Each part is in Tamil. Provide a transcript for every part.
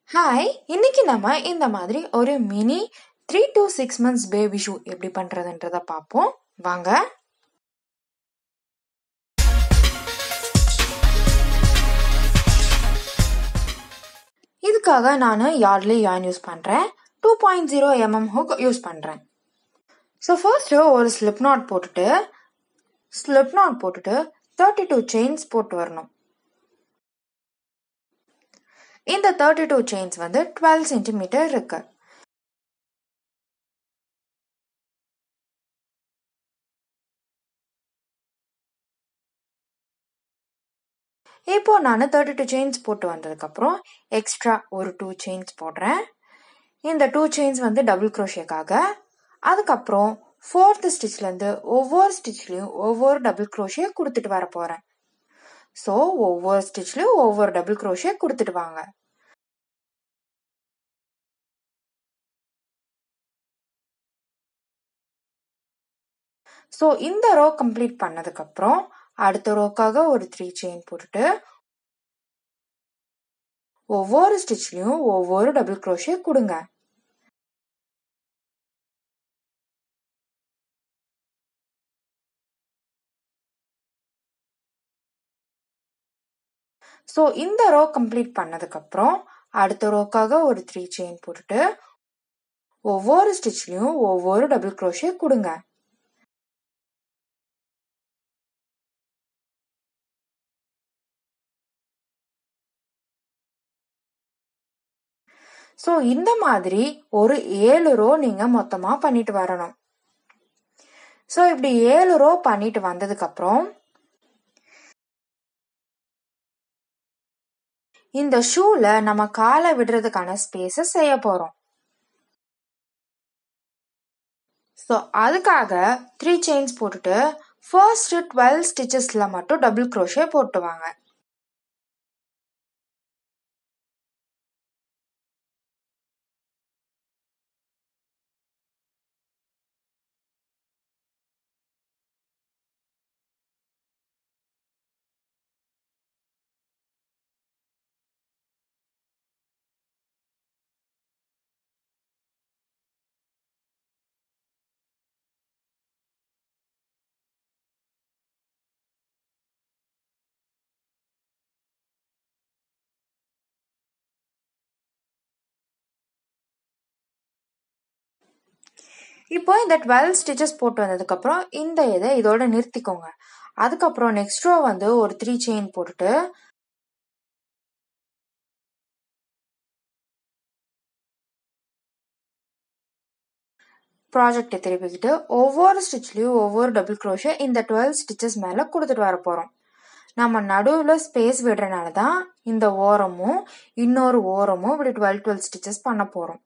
ஹாய் இன்னைக்கு நம்ம இந்த மாதிரி ஒரு mini three to six months baby shoe எப்படி பண்றதுன்றத பார்ப்போம் வாங்க இதுக்காக நான் யார்ட்லி யான் யூஸ் பண்றேன் two point zero MM hook use பண்றேன் ஸோ ஃபர்ஸ்ட் ஒரு ஸ்லிப் நாட் போட்டுட்டு ஸ்லிப் நாட் போட்டுட்டு தேர்ட்டி டூ செயின்ஸ் போட்டு வரணும் இந்த தேர்ட்டி டூ செயின்ஸ் வந்து டுவெல் சென்டிமீட்டர் இருக்கு இப்போ நான் தேர்ட்டி டூ செயின்ஸ் போட்டு வந்ததுக்கப்புறம் எக்ஸ்ட்ரா ஒரு டூ செயின்ஸ் போடுறேன் இந்த டூ செயின்ஸ் வந்து டபுள் க்ரோஷேக்காக அதுக்கப்புறம் ஃபோர்த் ஸ்டிச்லேருந்து ஒவ்வொரு ஸ்டிச்லையும் ஒவ்வொரு டபுள் க்ரோஷே கொடுத்துட்டு வர போகிறேன் ஸோ ஒவ்வொரு ஸ்டிச்லையும் ஒவ்வொரு டபுள் க்ரோஷே கொடுத்துட்டு வாங்க ஸோ இந்த ரோ கம்ப்ளீட் பண்ணதுக்கப்புறம் அடுத்த ரோக்காக ஒரு த்ரீ செயின் போட்டுட்டு ஒவ்வொரு ஸ்டிச்லையும் ஒவ்வொரு டபுள் க்ரோஷே கொடுங்க ஸோ இந்த ரோ கம்ப்ளீட் பண்ணதுக்கப்புறம் அடுத்த ரோக்காக ஒரு த்ரீ செயின் போட்டுட்டு ஒவ்வொரு ஸ்டிச்லையும் ஒவ்வொரு டபுள் க்ரோஷே கொடுங்க ஸோ இந்த மாதிரி ஒரு ஏழு ரோ நீங்க மொத்தமா பண்ணிட்டு வரணும் ஸோ இப்படி ஏழு ரோ பண்ணிட்டு வந்ததுக்கு அப்புறம் இந்த ஷூல நம்ம காலை விடுறதுக்கான ஸ்பேஸ செய்ய போறோம் ஸோ அதுக்காக த்ரீ செயின்ஸ் போட்டுட்டு ஃபர்ஸ்ட் டுவெல் ஸ்டிச்சஸ்ல மட்டும் டபுள் க்ரோஷே போட்டு வாங்க இப்போ இந்த டுவெல் ஸ்டிச்சஸ் போட்டு வந்ததுக்கப்புறம் இந்த இதை இதோட நிறுத்திக்கோங்க அதுக்கப்புறம் நெக்ஸ்ட் ரோ வந்து ஒரு த்ரீ செயின் போட்டுட்டு ப்ராஜெக்டை திருப்பிக்கிட்டு ஒவ்வொரு ஸ்டிச்லையும் ஒவ்வொரு டபுள் க்ரோஷே இந்த டுவெல் ஸ்டிச்சஸ் மேலே கொடுத்துட்டு வர போகிறோம் நம்ம நடுவில் ஸ்பேஸ் விடுறனால தான் இந்த ஓரமும் இன்னொரு ஓரமும் இப்படி டுவெல் டுவெல் ஸ்டிச்சஸ் பண்ண போகிறோம்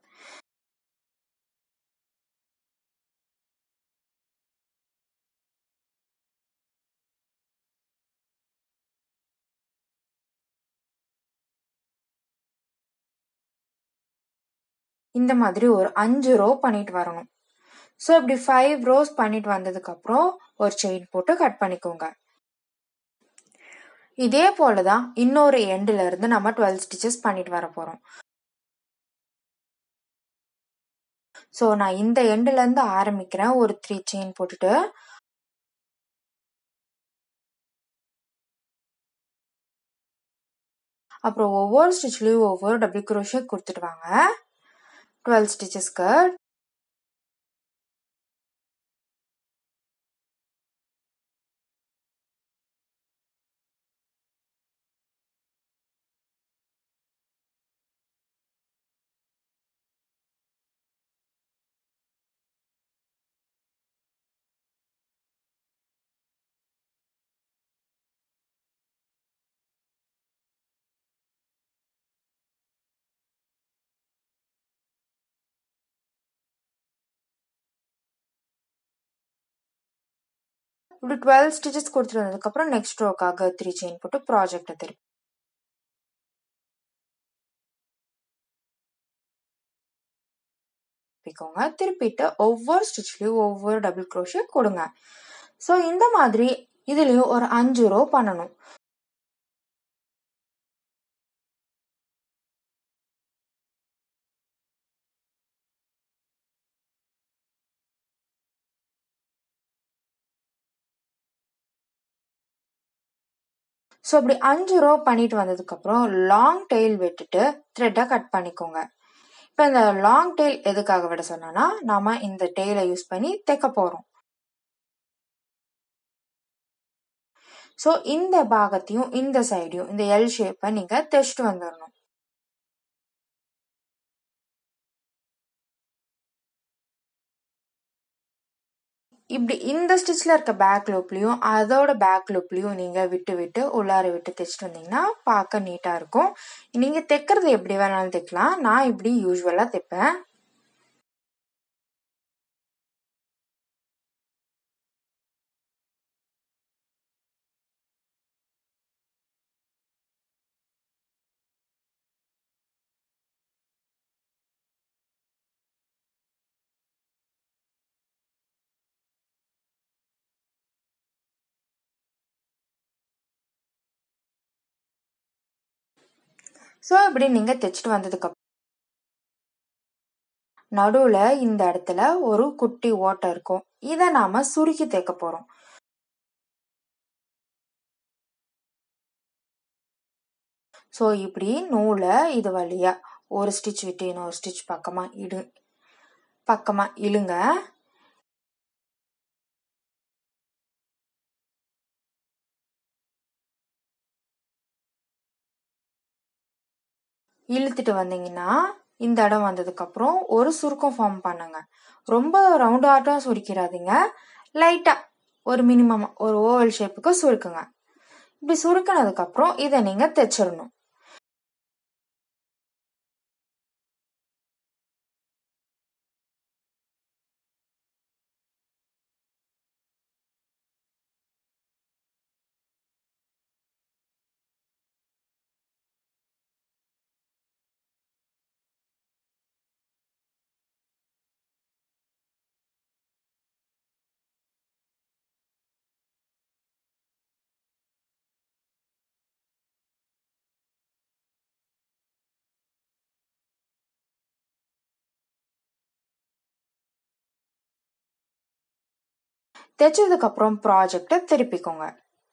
இந்த மாதிரி ஒரு அஞ்சு ரோ பண்ணிட்டு வரணும் ஸோ இப்படி ஃபைவ் ரோஸ் பண்ணிட்டு வந்ததுக்கு அப்புறம் ஒரு செயின் போட்டு கட் பண்ணிக்கோங்க இதே போல தான் இன்னொரு எண்டில் இருந்து நம்ம டுவெல் ஸ்டிச்சஸ் பண்ணிட்டு வர போகிறோம் ஸோ நான் இந்த எண்டுல இருந்து ஆரம்பிக்கிறேன் ஒரு த்ரீ செயின் போட்டுட்டு அப்புறம் ஒவ்வொரு ஸ்டிச்லேயும் ஒவ்வொரு டபுள் குரோஷே கொடுத்துட்டு வாங்க டுவெல் ஸ்டிச்சஸ்க்கு இப்படி டுவெல் ஸ்டிச்சஸ் கொடுத்துட்டு வந்ததுக்கப்புறம் நெக்ஸ்ட் ரோக்காக த்ரீ செயின் போட்டு ப்ராஜெக்டை திருப்பி திருப்பிக்கோங்க திருப்பிட்டு ஒவ்வொரு ஸ்டிச்லயும் ஒவ்வொரு டபுள் க்ரோஷே கொடுங்க ஸோ இந்த மாதிரி இதுலயும் ஒரு அஞ்சு ரோ பண்ணணும் ஸோ இப்படி அஞ்சு ரோ பண்ணிட்டு வந்ததுக்கப்புறம் லாங் டெயில் விட்டுட்டு த்ரெட்டை கட் பண்ணிக்கோங்க இப்போ இந்த லாங் டெயில் எதுக்காக விட சொன்னோன்னா நாம இந்த டெய்லை யூஸ் பண்ணி தைக்க போகிறோம் ஸோ இந்த பாகத்தையும் இந்த சைடையும் இந்த எல் ஷேப்பை நீங்கள் தைச்சிட்டு வந்துடணும் இப்படி இந்த ஸ்டிச்சில் இருக்க பேக் லூப்லேயும் அதோட பேக் லூப்லேயும் நீங்கள் விட்டு விட்டு உள்ளார விட்டு தைச்சிட்டு வந்தீங்கன்னா பார்க்க நீட்டாக இருக்கும் நீங்கள் தைக்கிறது எப்படி வேணாலும் தைக்கலாம் நான் இப்படி யூஸ்வலாக தைப்பேன் ஸோ இப்படி நீங்கள் தைச்சிட்டு வந்ததுக்கு நடுவில் இந்த இடத்துல ஒரு குட்டி ஓட்டை இருக்கும் இதை நாம சுருக்கி தைக்க போகிறோம் ஸோ இப்படி நூலை இது வழியா ஒரு ஸ்டிச் விட்டு இன்னொரு ஸ்டிச் பக்கமாக இடு பக்கமாக இழுங்க இழுத்துட்டு வந்தீங்கன்னா இந்த இடம் வந்ததுக்கப்புறம் ஒரு சுருக்கம் ஃபார்ம் பண்ணுங்க ரொம்ப ரவுண்ட் ஆட்டம் சுருக்கிறாதீங்க லைட்டாக ஒரு மினிமம் ஒரு ஓவல் ஷேப்புக்கு சுருக்குங்க இப்படி சுருக்கினதுக்கப்புறம் இதை நீங்கள் தைச்சிடணும் தைச்சதுக்கு அப்புறம் ப்ராஜெக்டை திருப்பிக்கோங்க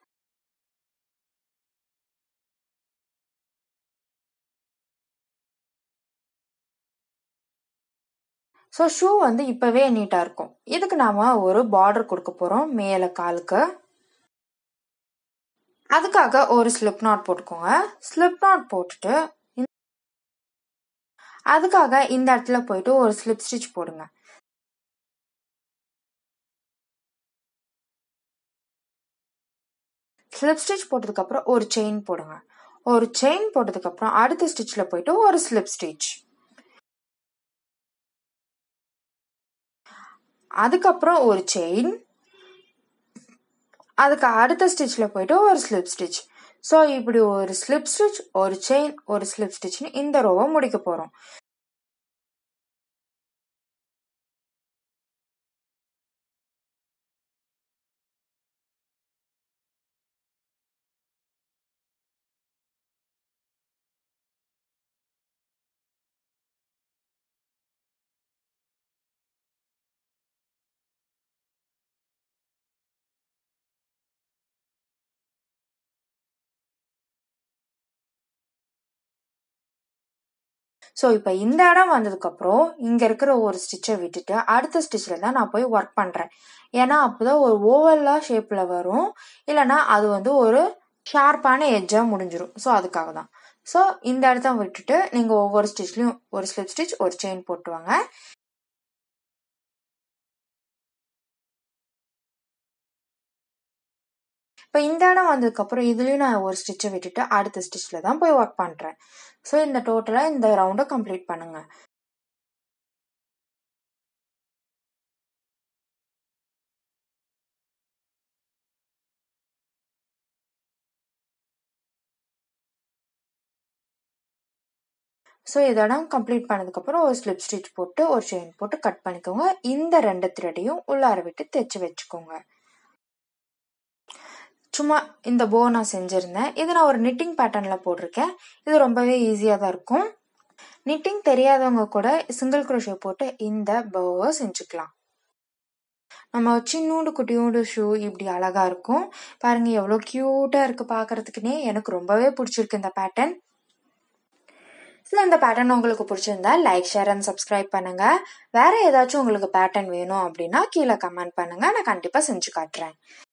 ஸோ ஷூ வந்து இப்போவே நீட்டாக இருக்கும் இதுக்கு நாம் ஒரு பார்டர் கொடுக்க போகிறோம் மேலே காலுக்கு அதுக்காக ஒரு ஸ்லிப் நாட் போட்டுக்கோங்க ஸ்லிப் நாட் போட்டுட்டு அதுக்காக இந்த இடத்துல போயிட்டு ஒரு ஸ்லிப் ஸ்டிச் போடுங்க ஸ்லிப் ஸ்டிச் போட்டதுக்கப்புறம் ஒரு செயின் போடுங்க ஒரு செயின் போட்டதுக்கப்புறம் அடுத்த ஸ்டிச்சில் போயிட்டு ஒரு ஸ்லிப் ஸ்டிச் அதுக்கப்புறம் ஒரு செயின் அதுக்கு அடுத்த ஸ்டிச்சில் போயிட்டு ஒரு ஸ்லிப் ஸ்டிச் ஸோ இப்படி ஒரு ஸ்லிப் ஸ்டிச் ஒரு செயின் ஒரு ஸ்லிப் ஸ்டிச்னு இந்த ரோவை முடிக்க போகிறோம் ஸோ இப்போ இந்த இடம் வந்ததுக்கப்புறம் இங்கே இருக்கிற ஒரு ஸ்டிச்சை விட்டுட்டு அடுத்த ஸ்டிச்சில் தான் நான் போய் ஒர்க் பண்ணுறேன் ஏன்னா அப்போதான் ஒரு ஓவலாக ஷேப்பில் வரும் இல்லைன்னா அது வந்து ஒரு ஷார்ப்பான எட்ஜாக முடிஞ்சிடும் ஸோ அதுக்காக தான் ஸோ இந்த இடத்த விட்டுட்டு நீங்கள் ஒவ்வொரு ஸ்டிச்லையும் ஒரு ஸ்லிப் ஸ்டிச் ஒரு செயின் போட்டுவாங்க இப்போ இந்த இடம் வந்ததுக்கப்புறம் இதுலேயும் நான் ஒரு ஸ்டிச்சை விட்டுட்டு அடுத்த ஸ்டிச்சில் தான் போய் ஒர்க் பண்ணுறேன் ஸோ இந்த டோட்டலாக இந்த ரவுண்டை கம்ப்ளீட் பண்ணுங்க ஸோ இதெல்லாம் கம்ப்ளீட் பண்ணதுக்கப்புறம் ஒரு ஸ்லிப் ஸ்டிச் போட்டு ஒரு செயின் போட்டு கட் பண்ணிக்கோங்க இந்த ரெண்டு த்ரெட்டையும் உள்ளார விட்டு தைச்சு வச்சுக்கோங்க சும்மா இந்த போ நான் செஞ்சுருந்தேன் இது நான் ஒரு நிட்டிங் பேட்டர்னில் போட்டிருக்கேன் இது ரொம்பவே ஈஸியாக தான் இருக்கும் நிட்டிங் தெரியாதவங்க கூட சிங்கிள் குரோஷே போட்டு இந்த போவை செஞ்சுக்கலாம் நம்ம சின்னூண்டு குட்டியூண்டு ஷூ இப்படி அழகா இருக்கும் பாருங்க எவ்வளோ க்யூட்டாக இருக்கு பார்க்கறதுக்குனே எனக்கு ரொம்பவே பிடிச்சிருக்கு இந்த பேட்டர்ன் ஸோ இந்த பேட்டர்ன் உங்களுக்கு பிடிச்சிருந்தா லைக் ஷேர் அண்ட் சப்ஸ்கிரைப் பண்ணுங்க வேற ஏதாச்சும் உங்களுக்கு பேட்டர்ன் வேணும் அப்படின்னா கீழே கமெண்ட் பண்ணுங்க நான் கண்டிப்பாக செஞ்சு காட்டுறேன்